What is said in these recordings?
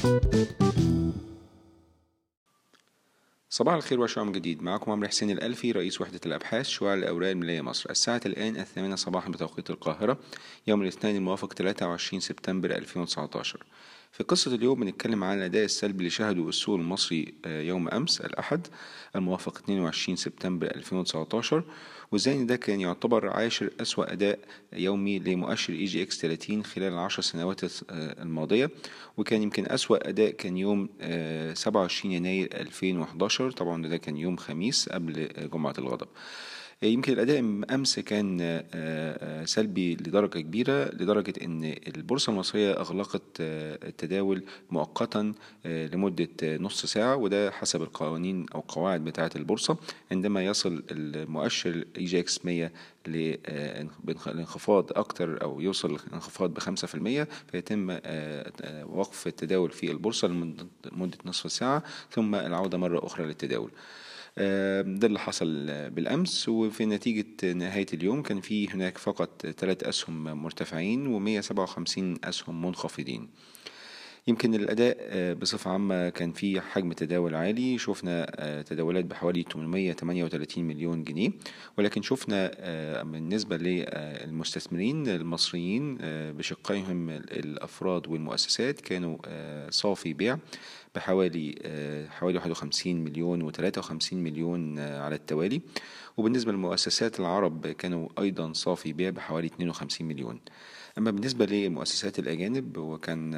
صباح الخير وشعم جديد معكم عمرو حسين الألفي رئيس وحدة الأبحاث شعاع الأوراق المالية مصر الساعة الآن الثامنة صباحا بتوقيت القاهرة يوم الاثنين الموافق 23 سبتمبر 2019 في قصة اليوم بنتكلم عن الأداء السلبي اللي شهده السوق المصري يوم أمس الأحد الموافق 22 سبتمبر 2019 وازاي ان ده كان يعتبر عاشر أسوأ أداء يومي لمؤشر اي جي اكس 30 خلال العشر سنوات الماضية وكان يمكن أسوأ أداء كان يوم 27 يناير 2011 طبعا ده كان يوم خميس قبل جمعة الغضب يمكن الأداء أمس كان سلبي لدرجة كبيرة لدرجة أن البورصة المصرية أغلقت التداول مؤقتا لمدة نص ساعة وده حسب القوانين أو القواعد بتاعة البورصة عندما يصل المؤشر اي جي اكس 100 لانخفاض أكتر أو يوصل انخفاض بخمسة في المية فيتم وقف التداول في البورصة لمدة نصف ساعة ثم العودة مرة أخرى للتداول ده اللي حصل بالأمس وفي نتيجة نهاية اليوم كان في هناك فقط ثلاث أسهم مرتفعين ومية سبعة وخمسين أسهم منخفضين يمكن الأداء بصفة عامة كان في حجم تداول عالي شفنا تداولات بحوالي 838 مليون جنيه ولكن شفنا بالنسبة للمستثمرين المصريين بشقيهم الأفراد والمؤسسات كانوا صافي بيع بحوالي حوالي 51 مليون و53 مليون على التوالي وبالنسبة للمؤسسات العرب كانوا أيضا صافي بيع بحوالي 52 مليون أما بالنسبة للمؤسسات الأجانب وكان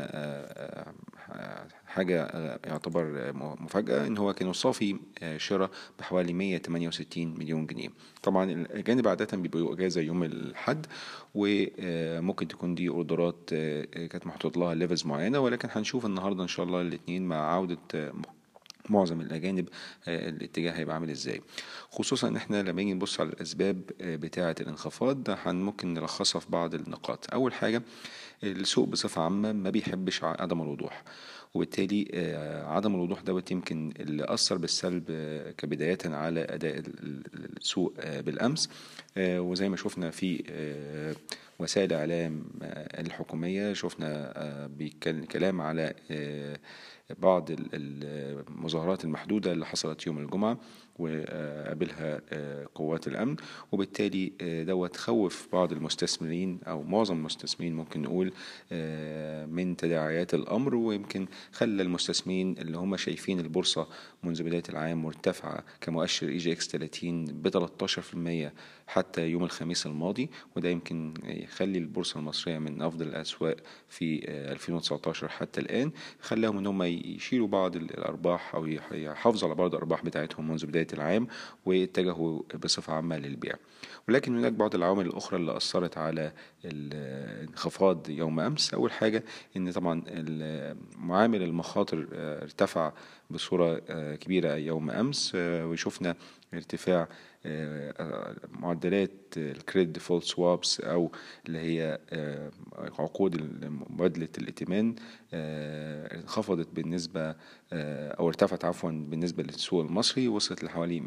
حاجة يعتبر مفاجأة إن هو كانوا صافي شراء بحوالي 168 مليون جنيه طبعا الأجانب عادة بيبقوا إجازة يوم الحد وممكن تكون دي أوردرات كانت محطوط لها ليفلز معينة ولكن هنشوف النهاردة إن شاء الله الاثنين مع عودة معظم الاجانب الاتجاه هيبقى عامل ازاي خصوصا ان احنا لما نيجي نبص على الاسباب بتاعه الانخفاض ممكن نلخصها في بعض النقاط اول حاجه السوق بصفه عامه ما بيحبش عدم الوضوح وبالتالي عدم الوضوح دوت يمكن اللي أثر بالسلب كبداية على أداء السوق بالأمس وزي ما شفنا في وسائل الإعلام الحكومية شفنا كلام على بعض المظاهرات المحدودة اللي حصلت يوم الجمعة وقابلها قوات الأمن وبالتالي دوت خوف بعض المستثمرين أو معظم المستثمرين ممكن نقول من تداعيات الأمر ويمكن خلى المستثمرين اللي هم شايفين البورصة منذ بداية العام مرتفعة كمؤشر اي جي اكس 30 ب 13% حتى يوم الخميس الماضي وده يمكن يخلي البورصة المصرية من أفضل الأسواق في 2019 حتى الآن خلاهم إن هم يشيلوا بعض الأرباح أو يحافظوا على بعض الأرباح بتاعتهم منذ بداية العام واتجهوا بصفة عامة للبيع ولكن هناك بعض العوامل الأخرى اللي أثرت على الانخفاض يوم أمس أول حاجة إن طبعا معامل المخاطر ارتفع بصورة كبيرة يوم أمس وشفنا ارتفاع معدلات الكريدت ديفولت سوابس او اللي هي عقود مبادله الائتمان انخفضت بالنسبه او ارتفعت عفوا بالنسبه للسوق المصري وصلت لحوالي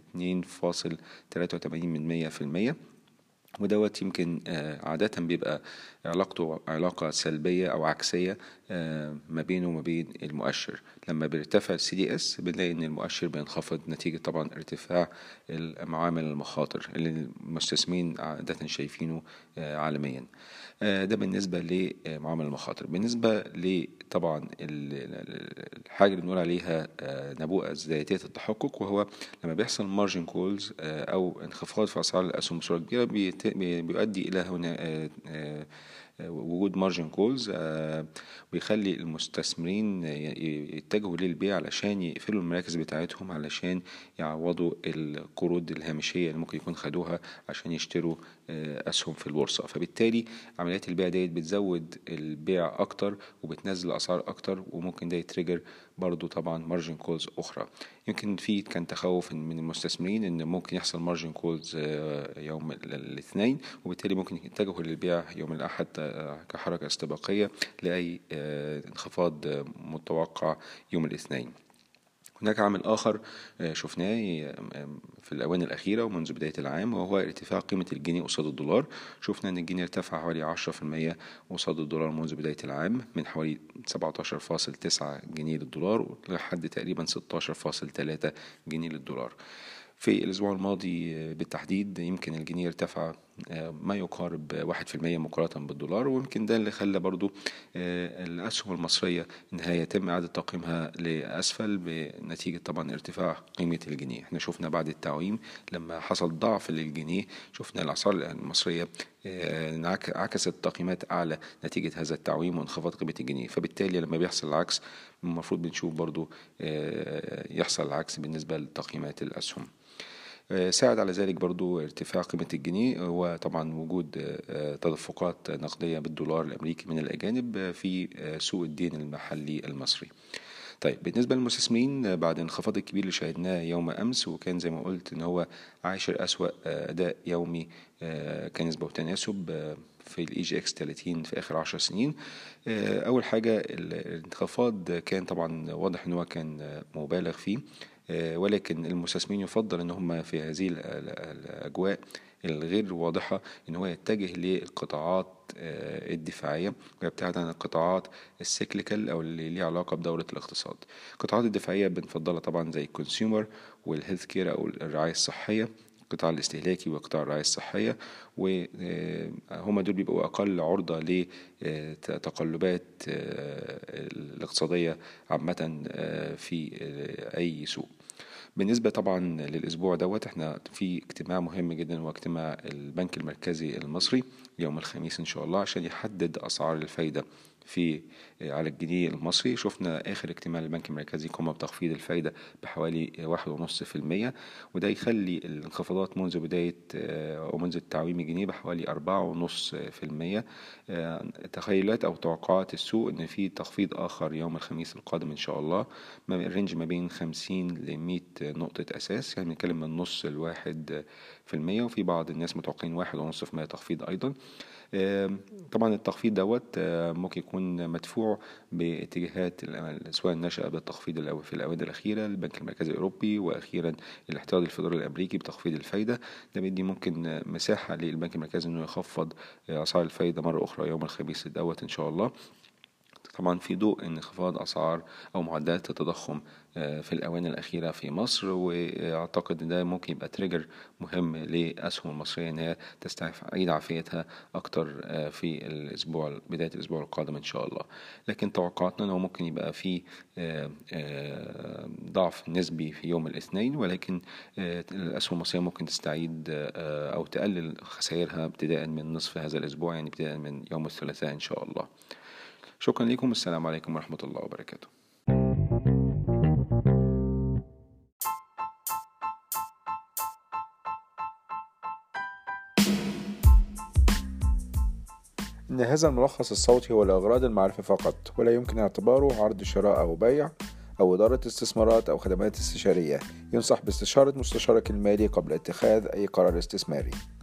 2.83 من 100% ودوت يمكن عادة بيبقى علاقته علاقة سلبية أو عكسية ما بينه وما بين المؤشر لما بيرتفع السي دي اس بنلاقي ان المؤشر بينخفض نتيجة طبعا ارتفاع معامل المخاطر اللي المستثمرين عادة شايفينه عالميا ده بالنسبة لمعامل المخاطر بالنسبة لطبعا الحاجة اللي بنقول عليها نبوءة ذاتية التحقق وهو لما بيحصل مارجن كولز أو انخفاض في أسعار الأسهم بصورة كبيرة بيؤدي إلى هنا وجود مارجن كولز بيخلي المستثمرين يتجهوا للبيع علشان يقفلوا المراكز بتاعتهم علشان يعوضوا القروض الهامشية اللي ممكن يكون خدوها عشان يشتروا أسهم في البورصة فبالتالي عمليات البيع ديت بتزود البيع أكتر وبتنزل الأسعار أكتر وممكن ده يتريجر برضو طبعا مارجن كولز أخرى يمكن في كان تخوف من المستثمرين ان ممكن يحصل مارجن كولز يوم الاثنين وبالتالي ممكن يتجهوا للبيع يوم الاحد كحركه استباقيه لاي انخفاض متوقع يوم الاثنين هناك عامل آخر شفناه في الآونة الأخيرة ومنذ بداية العام وهو ارتفاع قيمة الجنيه قصاد الدولار شفنا أن الجنيه ارتفع حوالي عشرة في المية قصاد الدولار منذ بداية العام من حوالي سبعة عشر فاصل تسعة جنيه للدولار لحد تقريبا ستاشر فاصل تلاتة جنيه للدولار في الأسبوع الماضي بالتحديد يمكن الجنيه ارتفع ما يقارب واحد في المية مقارنة بالدولار ويمكن ده اللي خلى برضو الأسهم المصرية إنها يتم إعادة تقييمها لأسفل بنتيجة طبعا ارتفاع قيمة الجنيه احنا شفنا بعد التعويم لما حصل ضعف للجنيه شفنا الأسعار المصرية عكست تقييمات أعلى نتيجة هذا التعويم وانخفاض قيمة الجنيه فبالتالي لما بيحصل العكس المفروض بنشوف برضو يحصل العكس بالنسبة لتقييمات الأسهم ساعد على ذلك برضو ارتفاع قيمة الجنيه وطبعا وجود تدفقات نقدية بالدولار الأمريكي من الأجانب في سوق الدين المحلي المصري طيب بالنسبة للمستثمرين بعد الانخفاض الكبير اللي شاهدناه يوم أمس وكان زي ما قلت إن هو عاشر أسوأ أداء يومي كنسبة وتناسب في الاي جي اكس 30 في اخر 10 سنين اول حاجه الانخفاض كان طبعا واضح ان هو كان مبالغ فيه ولكن المستثمرين يفضل ان هم في هذه الاجواء الغير واضحة ان هو يتجه للقطاعات الدفاعية ويبتعد عن القطاعات السيكليكال او اللي ليها علاقة بدورة الاقتصاد القطاعات الدفاعية بنفضلها طبعا زي الكونسيومر والهيلث كير او الرعاية الصحية القطاع الاستهلاكي وقطاع الرعاية الصحية وهما دول بيبقوا أقل عرضة لتقلبات الاقتصادية عامة في أي سوق بالنسبة طبعا للأسبوع دوت احنا في اجتماع مهم جدا هو اجتماع البنك المركزي المصري يوم الخميس إن شاء الله عشان يحدد أسعار الفايدة في على الجنيه المصري شفنا آخر اجتماع للبنك المركزي قام بتخفيض الفايدة بحوالي واحد ونص في المية وده يخلي الانخفاضات منذ بداية أو منذ التعويم الجنيه بحوالي أربعة ونص في المية تخيلات أو توقعات السوق إن في تخفيض آخر يوم الخميس القادم إن شاء الله الرينج ما بين خمسين لمية نقطة أساس يعني بنتكلم من نص لواحد في المية وفي بعض الناس متوقعين واحد ونص في المية تخفيض أيضا طبعا التخفيض دوت ممكن يكون مدفوع باتجاهات سواء النشأة بالتخفيض في الآونة الأخيرة البنك المركزي الأوروبي وأخيرا الاحتياطي الفيدرالي الأمريكي بتخفيض الفايدة ده بيدي ممكن مساحة للبنك المركزي إنه يخفض أسعار الفايدة مرة أخرى يوم الخميس دوت إن شاء الله طبعا في ضوء انخفاض أسعار أو معدلات التضخم في الآونة الأخيرة في مصر وأعتقد ده ممكن يبقى تريجر مهم للأسهم المصرية إن هي تستعيد عافيتها أكتر في الأسبوع بداية الأسبوع القادم إن شاء الله لكن توقعاتنا إنه ممكن يبقى في ضعف نسبي في يوم الاثنين ولكن الأسهم المصرية ممكن تستعيد أو تقلل خسائرها ابتداء من نصف هذا الأسبوع يعني ابتداء من يوم الثلاثاء إن شاء الله شكرا لكم السلام عليكم ورحمة الله وبركاته إن هذا الملخص الصوتي هو لأغراض المعرفة فقط ولا يمكن اعتباره عرض شراء أو بيع أو إدارة استثمارات أو خدمات استشارية ينصح باستشارة مستشارك المالي قبل اتخاذ أي قرار استثماري